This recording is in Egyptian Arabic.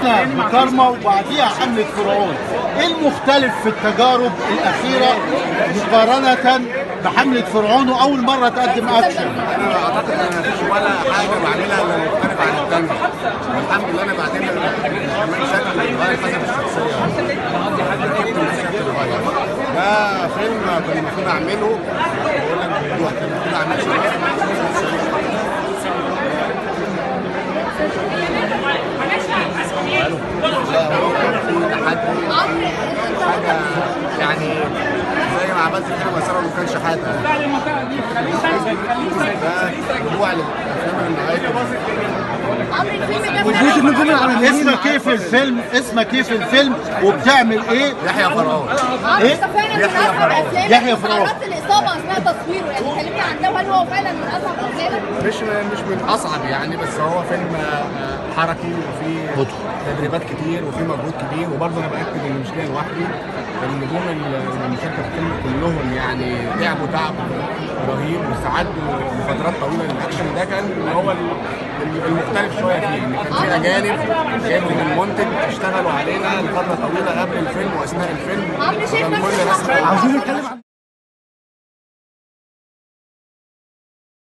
بدينا بكارما وبعديها حملة فرعون ايه المختلف في التجارب الأخيرة مقارنة بحملة فرعون وأول مرة تقدم أكشن انا اعتقد ان مفيش ولا حاجه بعملها الا مختلفه عن الثانيه والحمد لله انا بعدين كمان شكل اتغير حسب الشخصيه ركبت الشكل اتغير ده فيلم كان المفروض اعمله بقول لك بوضوح كان المفروض اعمل لا هو كان في تحدي حاجه يعني زي ما عملت فيلم مسار ما كانش حاجه ده رجوع للافلام النهائيه وجود النجوم العالميين اسمك ايه في الفيلم اسمك ايه في الفيلم وبتعمل ايه يحيى فرعون إيه؟ انت فعلا من يحيى اصعب فرعون. افلامك يحيى فرعون. تعرضت لاصابه اثناء تصويره يعني كلمني عن ده وهل هو فعلا من اصعب افلامك؟ مش مش من اصعب يعني بس هو فيلم آه، حركي وفيه تدريبات كتير وفيه مجهود كبير وبرضه انا باكد ان مش ليا لوحدي النجوم المشاركه في الفيلم كلهم يعني تعبوا تعب رهيب واستعدوا لفترات طويله للاكشن ده كان اللي هو ال- المختلف شويه فيه ان كان في اجانب جايبهم المنتج اشتغلوا علينا لفتره طويله قبل الفيلم واثناء الفيلم عمرو شايف وكان نفسك كل الناس مع- عاوزين نتكلم عن